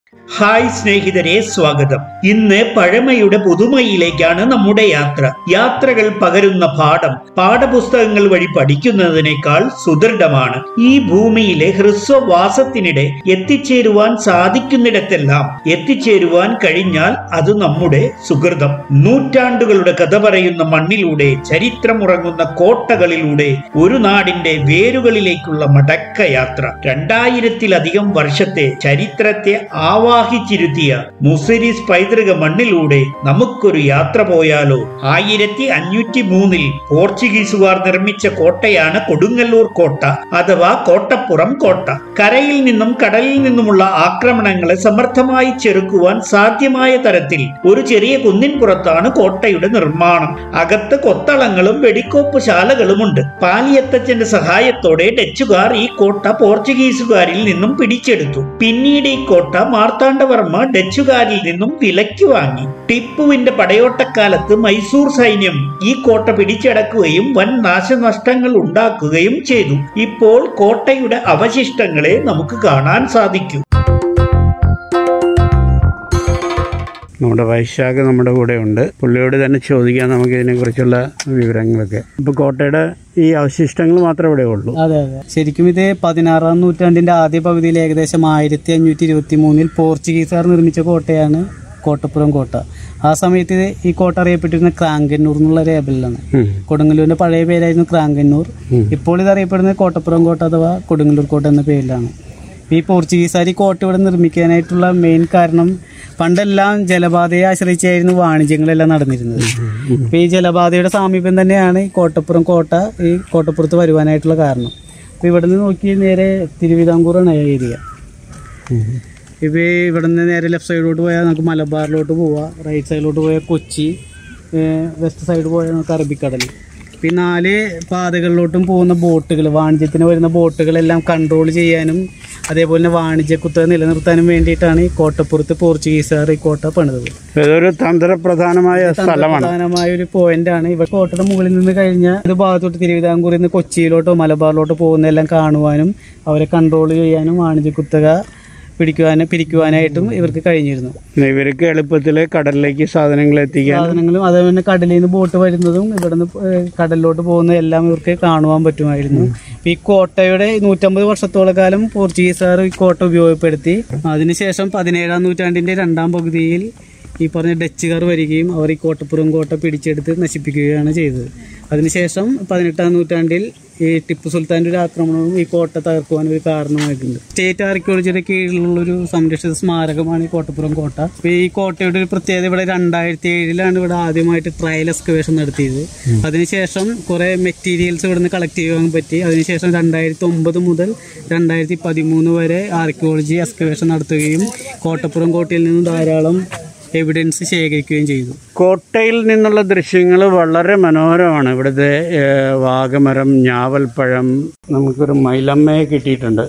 Hi സ്നേഹിതരെ സ്വാഗതം ഇന്ന് പഴമയുടെ പുതുമയിലേക്കാണ് നമ്മുടെ യാത്ര യാത്രകൾ പകരുന്ന പാഠം പാഠപുസ്തകങ്ങൾ വഴി പഠിക്കുന്നതിനേക്കാൾ സുദൃഢമാണ് ഈ ഭൂമിയിലെ ഹ്രസ്വവാസത്തിനിടെ എത്തിച്ചേരുവാൻ സാധിക്കുന്നിടത്തെല്ലാം എത്തിച്ചേരുവാൻ കഴിഞ്ഞാൽ അത് നമ്മുടെ സുഹൃതം നൂറ്റാണ്ടുകളുടെ കഥ പറയുന്ന മണ്ണിലൂടെ ചരിത്രമുറങ്ങുന്ന കോട്ടകളിലൂടെ ഒരു നാടിന്റെ വേരുകളിലേക്കുള്ള മടക്കയാത്ര രണ്ടായിരത്തിലധികം വർഷത്തെ ചരിത്രത്തെ ആവാഹിച്ചിരുത്തിയ മുസിരിസ് പൈതൃക മണ്ണിലൂടെ നമുക്കൊരു യാത്ര പോയാലോ ആയിരത്തി അഞ്ഞൂറ്റി മൂന്നിൽ പോർച്ചുഗീസുകാർ നിർമ്മിച്ച കോട്ടയാണ് കൊടുങ്ങല്ലൂർ കോട്ട അഥവാ കോട്ടപ്പുറം കോട്ട കരയിൽ നിന്നും കടലിൽ നിന്നുമുള്ള ആക്രമണങ്ങളെ സമർത്ഥമായി ചെറുക്കുവാൻ സാധ്യമായ തരത്തിൽ ഒരു ചെറിയ കുന്നിൻ പുറത്താണ് കോട്ടയുടെ നിർമ്മാണം അകത്ത് കൊത്തളങ്ങളും വെടിക്കോപ്പ് ശാലകളുമുണ്ട് പാലിയത്തച്ഛന്റെ സഹായത്തോടെ ഡച്ചുകാർ ഈ കോട്ട പോർച്ചുഗീസുകാരിൽ നിന്നും പിടിച്ചെടുത്തു പിന്നീട് ഈ കോട്ട മാർത്താണ്ഡവർമ്മ ഡച്ചുകാരിൽ നിന്നും വിലയ്ക്ക് വാങ്ങി ടിപ്പുവിന്റെ പടയോട്ടക്കാലത്ത് മൈസൂർ സൈന്യം ഈ കോട്ട പിടിച്ചടക്കുകയും വൻ നാശനഷ്ടങ്ങൾ ഉണ്ടാക്കുകയും ചെയ്തു ഇപ്പോൾ കോട്ടയുടെ അവശിഷ്ടങ്ങളെ നമുക്ക് കാണാൻ സാധിക്കും നമ്മുടെ വൈശാഖ് നമ്മുടെ കൂടെ ഉണ്ട് പുള്ളിയോട് തന്നെ ചോദിക്കാം നമുക്ക് ഇതിനെക്കുറിച്ചുള്ള വിവരങ്ങളൊക്കെ ഇപ്പോൾ കോട്ടയുടെ ഈ അവശിഷ്ടങ്ങൾ മാത്രമേ ഇവിടെ ഉള്ളൂ അതെ അതെ ശരിക്കും ഇത് പതിനാറാം നൂറ്റാണ്ടിന്റെ ആദ്യ പകുതിയിൽ ഏകദേശം ആയിരത്തി അഞ്ഞൂറ്റി ഇരുപത്തി മൂന്നിൽ പോർച്ചുഗീസുകാർ നിർമ്മിച്ച കോട്ടയാണ് കോട്ടപ്പുറം കോട്ട ആ സമയത്ത് ഇത് ഈ കോട്ട അറിയപ്പെട്ടിരുന്ന ക്രാങ്കന്നൂർ എന്നുള്ള ലേബലിലാണ് ഉം. കൊടുങ്ങല്ലൂരിന്റെ പഴയ പേരായിരുന്നു ക്രാങ്കന്നൂർ ഇപ്പോൾ ഇത് അറിയപ്പെടുന്നത് കോട്ടപ്പുറം കോട്ട അഥവാ കൊടുങ്ങല്ലൂർ കോട്ട എന്ന പേരിലാണ് ഈ പോർച്ചുഗീസുകാർ ഈ കോട്ട ഇവിടെ നിർമ്മിക്കാനായിട്ടുള്ള മെയിൻ കാരണം പണ്ടെല്ലാം ജലപാതയെ ആശ്രയിച്ചായിരുന്നു വാണിജ്യങ്ങളെല്ലാം നടന്നിരുന്നത് അപ്പൊ ഈ ജലപാതയുടെ സാമീപ്യം തന്നെയാണ് ഈ കോട്ടപ്പുറം കോട്ട ഈ കോട്ടപ്പുറത്ത് വരുവാനായിട്ടുള്ള കാരണം അപ്പൊ ഇവിടെ നിന്ന് നോക്കി നേരെ തിരുവിതാംകൂറാണ് ഏരിയ ഇപ്പൊ ഈ ഇവിടെ നിന്ന് നേരെ ലെഫ്റ്റ് സൈഡിലോട്ട് പോയാൽ നമുക്ക് മലബാറിലോട്ട് പോവാം റൈറ്റ് സൈഡിലോട്ട് പോയാൽ കൊച്ചി വെസ്റ്റ് സൈഡ് പോയാൽ നമുക്ക് അറബിക്കടൽ ഇപ്പൊ ഈ നാല് പാതകളിലോട്ടും പോകുന്ന ബോട്ടുകൾ വാണിജ്യത്തിന് വരുന്ന ബോട്ടുകളെല്ലാം കൺട്രോൾ ചെയ്യാനും അതേപോലെ തന്നെ വാണിജ്യ കുത്തക നിലനിർത്താനും വേണ്ടിയിട്ടാണ് ഈ കോട്ടപ്പുറത്ത് പോർച്ചുഗീസുകാർ ഈ കോട്ട പണിതത് ഇതൊരു തന്ത്രപ്രധാനമായ സ്ഥലമാണ് പ്രധാനമായ ഒരു പോയിന്റ് ആണ് ഇവിടെ കോട്ടയുടെ മുകളിൽ നിന്ന് കഴിഞ്ഞാൽ ഇത് ഭാഗത്തോട്ട് തിരുവിതാംകൂറിൽ നിന്ന് കൊച്ചിയിലോട്ടോ മലബാറിലോട്ടോ പോകുന്നതെല്ലാം കാണുവാനും അവരെ കൺട്രോൾ ചെയ്യാനും വാണിജ്യ കുത്തക പിടിക്കുവാനും പിരിക്കുവാനായിട്ടും ഇവർക്ക് കഴിഞ്ഞിരുന്നു പിന്നെ ഇവർക്ക് എളുപ്പത്തിൽ കടലിലേക്ക് സാധനങ്ങൾ എത്തിക്കാൻ സാധനങ്ങളും അതേപോലെ തന്നെ കടലിൽ നിന്ന് ബോട്ട് വരുന്നതും ഇവിടെ നിന്ന് കടലിലോട്ട് പോകുന്നതും എല്ലാം ഇവർക്ക് കാണുവാൻ പറ്റുമായിരുന്നു ഇപ്പൊ ഈ കോട്ടയുടെ നൂറ്റമ്പത് വർഷത്തോളം കാലം പോർച്ചുഗീസുകാർ ഈ കോട്ട ഉപയോഗപ്പെടുത്തി അതിനുശേഷം പതിനേഴാം നൂറ്റാണ്ടിന്റെ രണ്ടാം പകുതിയിൽ ഈ പറഞ്ഞ ഡച്ചുകാർ വരികയും അവർ ഈ കോട്ടപ്പുറം കോട്ട പിടിച്ചെടുത്ത് നശിപ്പിക്കുകയാണ് ചെയ്തത് അതിനുശേഷം പതിനെട്ടാം നൂറ്റാണ്ടിൽ ഈ ടിപ്പു സുൽത്താന്റെ ഒരു ആക്രമണവും ഈ കോട്ട തകർക്കുവാൻ ഒരു കാരണമായിട്ടുണ്ട് സ്റ്റേറ്റ് ആർക്കിയോളജിയുടെ കീഴിലുള്ള ഒരു സംരക്ഷിത സ്മാരകമാണ് ഈ കോട്ടപ്പുറം കോട്ട അപ്പൊ ഈ കോട്ടയുടെ ഒരു പ്രത്യേകത ഇവിടെ രണ്ടായിരത്തി ഏഴിലാണ് ഇവിടെ ആദ്യമായിട്ട് ട്രയൽ എക്സ്കവേഷൻ നടത്തിയത് അതിനുശേഷം കുറെ മെറ്റീരിയൽസ് ഇവിടെ നിന്ന് കളക്ട് ചെയ്യാൻ പറ്റി അതിനുശേഷം രണ്ടായിരത്തി ഒമ്പത് മുതൽ രണ്ടായിരത്തി പതിമൂന്ന് വരെ ആർക്കിയോളജി എക്സ്കവേഷൻ നടത്തുകയും കോട്ടപ്പുറം കോട്ടയിൽ നിന്ന് ധാരാളം എവിഡൻസ് ശേഖരിക്കുകയും ചെയ്തു കോട്ടയിൽ നിന്നുള്ള ദൃശ്യങ്ങൾ വളരെ മനോഹരമാണ് ഇവിടുത്തെ ഏഹ്, വാഗമരം ഞാവൽപ്പഴം നമുക്കൊരു മൈലമ്മയെ കിട്ടിയിട്ടുണ്ട്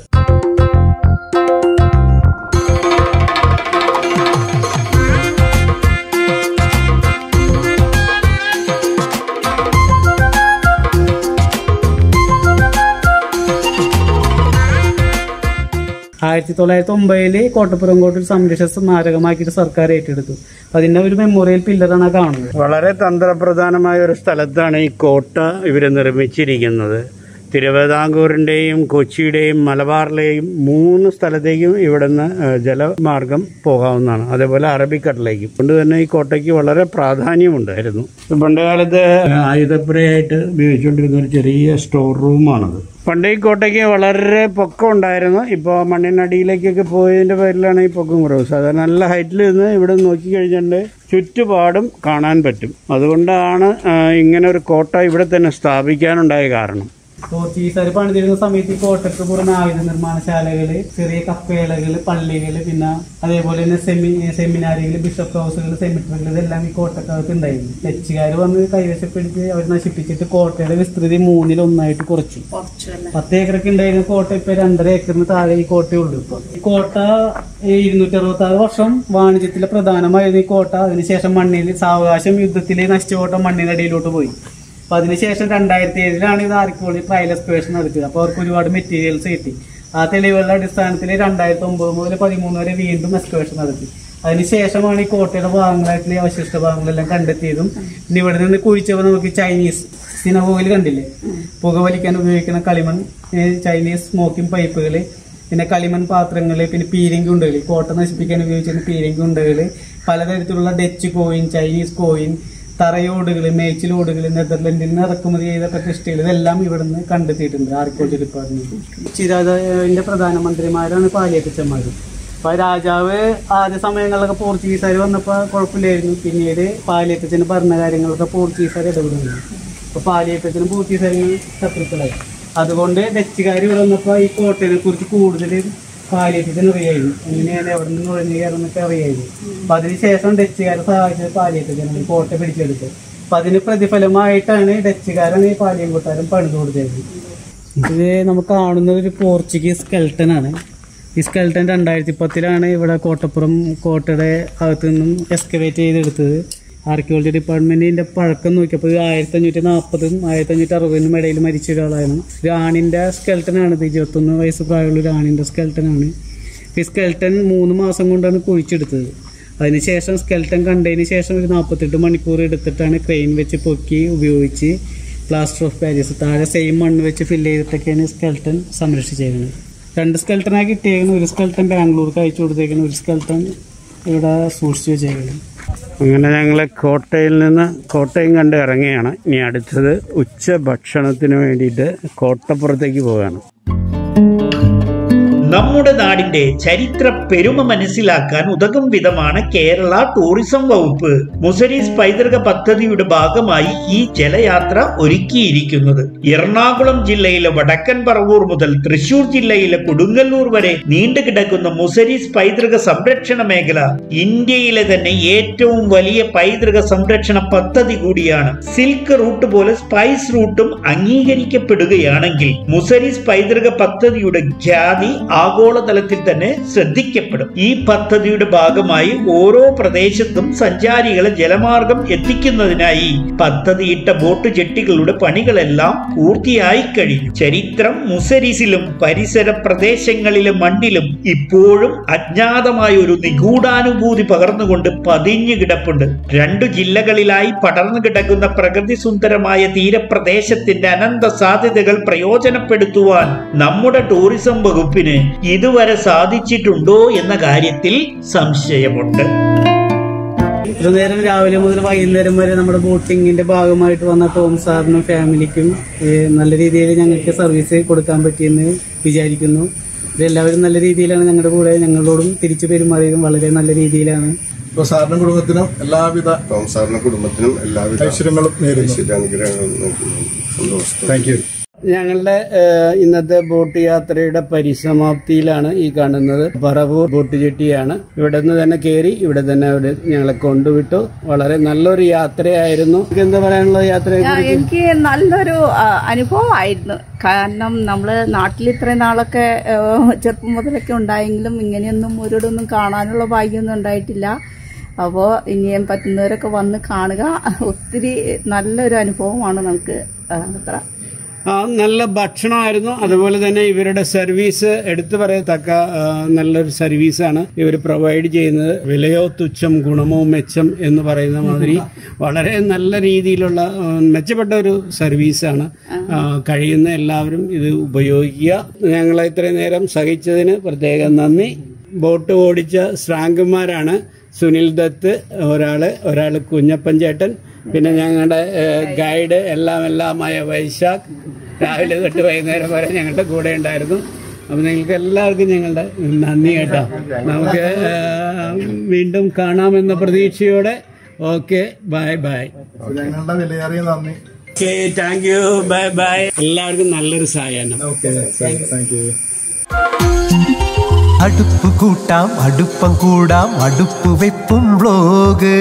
ആയിരത്തി തൊള്ളായിരത്തി ഒമ്പതില് കോട്ടപ്പുറം കോട്ടിൽ സംരക്ഷണ സ്മാരകമാക്കിയിട്ട് സർക്കാർ ഏറ്റെടുത്തു അപ്പൊ അതിന്റെ ഒരു മെമ്മോറിയൽ പില്ലറാണ് ആ കാണുന്നത് വളരെ തന്ത്രപ്രധാനമായ ഒരു സ്ഥലത്താണ് ഈ കോട്ട ഇവർ നിർമ്മിച്ചിരിക്കുന്നത് തിരുവിതാംകൂറിൻ്റെയും കൊച്ചിയുടെയും മലബാറിലെയും മൂന്ന് സ്ഥലത്തേക്കും ഇവിടുന്ന് ഏഹ്, ജലമാർഗം പോകാവുന്നതാണ് അതേപോലെ അറബിക്കടലിലേക്കും അതുകൊണ്ട് തന്നെ ഈ കോട്ടയ്ക്ക് വളരെ പ്രാധാന്യമുണ്ടായിരുന്നു പണ്ട് കാലത്ത് ആയുധപ്പുരയായിട്ട് ഉപയോഗിച്ചുകൊണ്ടിരുന്ന ഒരു ചെറിയ സ്റ്റോർ റൂമാണത് പണ്ട് ഈ കോട്ടയ്ക്ക് വളരെ പൊക്കം ഉണ്ടായിരുന്നു ഇപ്പോൾ മണ്ണിനടിയിലേക്കൊക്കെ പോയതിന്റെ പേരിലാണ് ഈ പൊക്കം കുറവ് സാധാരണ നല്ല ഹൈറ്റിൽ നിന്ന് ഇവിടെ നോക്കിക്കഴിഞ്ഞിട്ട് ചുറ്റുപാടും കാണാൻ പറ്റും അതുകൊണ്ടാണ് ആ, ഇങ്ങനെ ഒരു കോട്ട ഇവിടെ തന്നെ സ്ഥാപിക്കാനുണ്ടായ കാരണം പോർച്ചുഗീസുകാർ പണിതിരുന്ന സമയത്ത് ഈ കോട്ടയ്ക്ക് പുറമെ ആയുധ നിർമ്മാണശാലകള് ചെറിയ കപ്പേളകള് പള്ളികള് പിന്നെ അതേപോലെ തന്നെ സെമി സെമിനാരികള് ബിഷപ്പ് ഹൗസുകൾ സെമിറ്ററികൾ ഇതെല്ലാം ഈ കോട്ടക്കകത്ത് ഉണ്ടായിരുന്നു ഡച്ചുകാർ വന്ന് കൈവശപ്പെടുത്തി അവർ നശിപ്പിച്ചിട്ട് കോട്ടയുടെ വിസ്തൃതി മൂന്നിൽ ഒന്നായിട്ട് കുറച്ചു പത്ത് ഏക്കറൊക്കെ ഉണ്ടായിരുന്ന കോട്ട ഇപ്പൊ രണ്ടര ഏക്കറിന് താഴെ ഈ കോട്ടയുള്ളൂ ഇപ്പൊ ഈ കോട്ട ഇരുന്നൂറ്റി അറുപത്തി ആറ് വർഷം വാണിജ്യത്തിലെ പ്രധാനമായിരുന്നു ഈ കോട്ട അതിനുശേഷം മണ്ണിൽ സാവകാശം യുദ്ധത്തിലെ നശിച്ച കോട്ട മണ്ണിനടിയിലോട്ട് പോയി അപ്പൊ അതിനുശേഷം രണ്ടായിരത്തി ഏഴിലാണ് ഇത് ആർക്കോളജി ട്രയൽ എക്സ്പേഷൻ നടത്തിയത് അപ്പൊ അവർക്ക് ഒരുപാട് മെറ്റീരിയൽസ് കിട്ടി ആ തെളിവുകളുടെ അടിസ്ഥാനത്തിൽ രണ്ടായിരത്തി ഒമ്പത് മുതൽ പതിമൂന്ന് വരെ വീണ്ടും എക്സ്കവേഷൻ നടത്തി അതിനുശേഷമാണ് ഈ കോട്ടയുടെ ഭാഗങ്ങളായിട്ടുള്ള ഈ അവശിഷ്ട ഭാഗങ്ങളെല്ലാം കണ്ടെത്തിയതും പിന്നെ ഇവിടെ നിന്ന് കുഴിച്ചപ്പോൾ നമുക്ക് ചൈനീസ് സിനഗോഗിൽ കണ്ടില്ലേ പുകവലിക്കാൻ ഉപയോഗിക്കുന്ന കളിമൺ ഏ, ചൈനീസ് സ്മോക്കിംഗ് പൈപ്പുകൾ പിന്നെ കളിമൺ പാത്രങ്ങൾ പിന്നെ പീരങ്കി ഉണ്ടകൾ കോട്ട നശിപ്പിക്കാൻ ഉപയോഗിച്ചിരുന്ന പീരങ്കി ഉണ്ടകൾ പലതരത്തിലുള്ള ഡച്ച് കോയിൻ ചൈനീസ് കോയിൻ തറയോടുകൾ മേച്ചിലോടുകൾ നെതർലൻഡിൽ നിന്ന് ഇറക്കുമതി ചെയ്ത പ്രതിഷ്ഠകൾ ഇതെല്ലാം ഇവിടുന്ന് കണ്ടെത്തിയിട്ടുണ്ട് ആർക്കോളജി ഡിപ്പാർട്ട്മെന്റ് ചിരാതിന്റെ പ്രധാനമന്ത്രിമാരാണ് പാലിയത്തച്ഛന്മാർ അപ്പൊ രാജാവ് ആദ്യ സമയങ്ങളിലൊക്കെ പോർച്ചുഗീസുകാർ വന്നപ്പോൾ കുഴപ്പമില്ലായിരുന്നു പിന്നീട് പാലിയത്തച്ഛന് ഭരണ കാര്യങ്ങളൊക്കെ പോർച്ചുഗീസുകാർ ഇടപെടുന്നു അപ്പൊ പാലിയത്തച്ഛനും പോർച്ചുഗീസുകാരും ശത്രുക്കളായി അതുകൊണ്ട് ഡച്ചുകാർ ഇവിടെ വന്നപ്പോൾ ഈ കോട്ടയെ കുറിച്ച് കൂടുതൽ പാലിയത്തച്ഛന് അറിയായിരുന്നു എങ്ങനെയാണ് എവിടെ നിന്ന് നുഴഞ്ഞു കയറുന്നൊക്കെ അറിയായിരുന്നു അപ്പൊ അതിനുശേഷം ഡച്ചുകാരെ സഹായിച്ചത് പാലിയത്തച്ഛനാണ് ഈ കോട്ട പിടിച്ചെടുത്തത് അപ്പൊ അതിന് പ്രതിഫലമായിട്ടാണ് ഡച്ചുകാരാണ് ഈ പാലിയം കൊട്ടാരം പണിത് കൊടുത്തത് ഇത് നമുക്ക് കാണുന്നത് ഒരു പോർച്ചുഗീസ് സ്കെൽട്ടൻ ആണ് ഈ സ്കെൽട്ടൻ രണ്ടായിരത്തി പത്തിലാണ് ഇവിടെ കോട്ടപ്പുറം കോട്ടയുടെ അകത്തു നിന്നും എക്സ്കവേറ്റ് ചെയ്തെടുത്തത് ആർക്കിയോളജി ഡിപ്പാർട്ട്മെന്റിന്റെ പഴക്കം നോക്കിയപ്പോൾ ഇത് ആയിരത്തി അഞ്ഞൂറ്റി നാൽപ്പതും ആയിരത്തി അഞ്ഞൂറ്റി അറുപതിനും ഇടയിൽ മരിച്ച ഒരാളായിരുന്നു ഒരു ആണിന്റെ സ്കെൽട്ടൻ ആണ് ഇത് ഇരുപത്തൊന്ന് വയസ്സ് പ്രായമുള്ള ഒരു ആണിന്റെ സ്കെൽട്ടൻ ആണ് ഈ സ്കെൽട്ടൻ മൂന്ന് മാസം കൊണ്ടാണ് കുഴിച്ചെടുത്തത് അതിനുശേഷം സ്കെൽട്ടൻ കണ്ടതിന് ശേഷം ഒരു നാൽപ്പത്തെട്ട് മണിക്കൂർ എടുത്തിട്ടാണ് ക്രെയിൻ വെച്ച് പൊക്കി ഉപയോഗിച്ച് പ്ലാസ്റ്റർ ഓഫ് പാരീസ് താഴെ സെയിം മണ്ണ് വെച്ച് ഫില്ല് ചെയ്തിട്ടൊക്കെയാണ് സ്കെൽട്ടൻ സംരക്ഷിച്ചേക്കുന്നത് രണ്ട് സ്കെൽട്ടനാണ് കിട്ടിയേക്കുന്നത് ഒരു സ്കെൽട്ടൻ ബാംഗ്ലൂർക്ക് അയച്ചു കൊടുത്തേക്കുന്നത് ഒരു സ്കെൽട്ടൻ ഇവിടെ സൂക്ഷിച്ചു വെച്ചേക്കുന്നത് അങ്ങനെ ഞങ്ങൾ കോട്ടയിൽ നിന്ന് കോട്ടയം കണ്ട് ഇറങ്ങിയാണ് ഇനി അടുത്തത് ഉച്ച ഭക്ഷണത്തിന് വേണ്ടിയിട്ട് കോട്ടപ്പുറത്തേക്ക് പോവുകയാണ് നമ്മുടെ നാടിന്റെ ചരിത്ര പെരുമ മനസ്സിലാക്കാൻ ഉതകും വിധമാണ് കേരള ടൂറിസം വകുപ്പ് മുസരീസ് പൈതൃക പദ്ധതിയുടെ ഭാഗമായി ഈ ജലയാത്ര ഒരുക്കിയിരിക്കുന്നത് എറണാകുളം ജില്ലയിലെ വടക്കൻ പറവൂർ മുതൽ തൃശൂർ ജില്ലയിലെ കൊടുങ്ങല്ലൂർ വരെ നീണ്ടുകിടക്കുന്ന മുസരീസ് പൈതൃക സംരക്ഷണ മേഖല ഇന്ത്യയിലെ തന്നെ ഏറ്റവും വലിയ പൈതൃക സംരക്ഷണ പദ്ധതി കൂടിയാണ് സിൽക്ക് റൂട്ട് പോലെ സ്പൈസ് റൂട്ടും അംഗീകരിക്കപ്പെടുകയാണെങ്കിൽ മുസരീസ് പൈതൃക പദ്ധതിയുടെ ഖ്യാതി ആഗോളതലത്തിൽ തന്നെ ശ്രദ്ധിക്കപ്പെടും ഈ പദ്ധതിയുടെ ഭാഗമായി ഓരോ പ്രദേശത്തും സഞ്ചാരികളെ ജലമാർഗം എത്തിക്കുന്നതിനായി പദ്ധതിയിട്ട ബോട്ട് ജെട്ടികളുടെ പണികളെല്ലാം പൂർത്തിയായി കഴിഞ്ഞു ചരിത്രം മുസരിസിലും പരിസര പ്രദേശങ്ങളിലെ മണ്ണിലും ഇപ്പോഴും അജ്ഞാതമായ ഒരു നിഗൂഢാനുഭൂതി പകർന്നുകൊണ്ട് പതിഞ്ഞു കിടപ്പുണ്ട് രണ്ടു ജില്ലകളിലായി പടർന്നു കിടക്കുന്ന പ്രകൃതി സുന്ദരമായ തീരപ്രദേശത്തിന്റെ അനന്ത സാധ്യതകൾ പ്രയോജനപ്പെടുത്തുവാൻ നമ്മുടെ ടൂറിസം വകുപ്പിന് ഇതുവരെ സാധിച്ചിട്ടുണ്ടോ എന്ന കാര്യത്തിൽ സംശയമുണ്ട് ഇത്ര നേരം രാവിലെ മുതൽ വൈകുന്നേരം വരെ നമ്മുടെ ബോട്ടിങ്ങിന്റെ ഭാഗമായിട്ട് വന്ന ടോം സാറിനും ഫാമിലിക്കും ഏഹ്, നല്ല രീതിയിൽ ഞങ്ങൾക്ക് സർവീസ് കൊടുക്കാൻ പറ്റിയെന്ന് വിചാരിക്കുന്നു ഇതെല്ലാവരും നല്ല രീതിയിലാണ് ഞങ്ങളുടെ കൂടെ ഞങ്ങളോടും തിരിച്ചു പെരുമാറിയതും വളരെ നല്ല രീതിയിലാണ് അപ്പോൾ സാറിനും കുടുംബത്തിനും എല്ലാവിധ ടോം സാറിന്റെ കുടുംബത്തിനും എല്ലാവിധ ഐശ്വര്യങ്ങളും നേരുന്നു ഐശ്വര്യാനുഗ്രഹങ്ങളും നേരുന്നു. സന്തോഷം താങ്ക് യു ഞങ്ങളുടെ ഏഹ്, ഇന്നത്തെ ബോട്ട് യാത്രയുടെ പരിസമാപ്തിയിലാണ് ഈ കാണുന്നത് പറവൂർ ബോട്ട് ജെട്ടിയാണ് ഇവിടെ നിന്ന് തന്നെ കയറി ഇവിടെ തന്നെ അവർ ഞങ്ങളെ കൊണ്ടുവിട്ടു വളരെ നല്ലൊരു യാത്രയായിരുന്നു നിങ്ങൾക്ക് എന്താ പറയാനുള്ള യാത്രയെ ആ, എനിക്ക് നല്ലൊരു ആ, അനുഭവമായിരുന്നു കാരണം നമ്മള് നാട്ടിൽ ഇത്രയും നാളൊക്കെ ആ, ചെറുപ്പം മുതലൊക്കെ ഉണ്ടായെങ്കിലും ഇങ്ങനെയൊന്നും ഒരിടൊന്നും കാണാനുള്ള ഭാഗ്യമൊന്നും ഉണ്ടായിട്ടില്ല അപ്പോൾ ഇനിയും പറ്റുന്നവരൊക്കെ വന്ന് കാണുക ഒത്തിരി നല്ലൊരു അനുഭവമാണ് നമുക്ക് ആ, അത്ര ആ, നല്ല ഭക്ഷണമായിരുന്നു അതുപോലെ തന്നെ ഇവരുടെ സർവീസ് എടുത്തു പറയത്തക്ക ആ, നല്ലൊരു സർവീസാണ് ഇവർ പ്രൊവൈഡ് ചെയ്യുന്നത് വിലയോ തുച്ഛം ഗുണമോ മെച്ചം എന്ന് പറയുന്ന മാതിരി വളരെ നല്ല രീതിയിലുള്ള ആ, മെച്ചപ്പെട്ട ഒരു സർവീസാണ് ആ, കഴിയുന്ന എല്ലാവരും ഇത് ഉപയോഗിക്കുക ഞങ്ങളെ ഇത്രയും നേരം സഹിച്ചതിന് പ്രത്യേകം നന്ദി ബോട്ട് ഓടിച്ച ശ്രാങ്കന്മാരാണ് സുനിൽ ദത്ത് ഒരാള് ഒരാള് കുഞ്ഞപ്പൻ ചേട്ടൻ പിന്നെ ഞങ്ങളുടെ ഏഹ്, ഗൈഡ് എല്ലാം എല്ലാമായ വൈശാഖ് രാവിലെ തൊട്ട് വൈകുന്നേരം വരെ ഞങ്ങളുടെ കൂടെ ഉണ്ടായിരുന്നു അപ്പൊ നിങ്ങൾക്ക് എല്ലാവർക്കും ഞങ്ങളുടെ നന്ദി കേട്ടോ നമുക്ക് ഏഹ്, വീണ്ടും കാണാമെന്ന പ്രതീക്ഷയോടെ ഓക്കെ ബൈ ബൈ അപ്പോൾ ഞങ്ങളുടെ വിലയേറിയ നന്ദി okay thank you bye bye എല്ലാവർക്കും നല്ലൊരു സായാഹ്നം ഓക്കെ താങ്ക് യു അടുപ്പ് കൂട്ടാം അടുപ്പം കൂടാം അടുപ്പ് വെപ്പും വ്ലോഗ്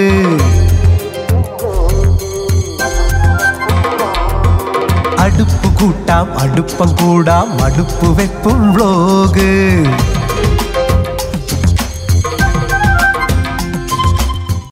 അടുപ്പ് കൂട്ടാം അടുപ്പം കൂടാം അടുപ്പ് വെപ്പും വ്ലോഗ്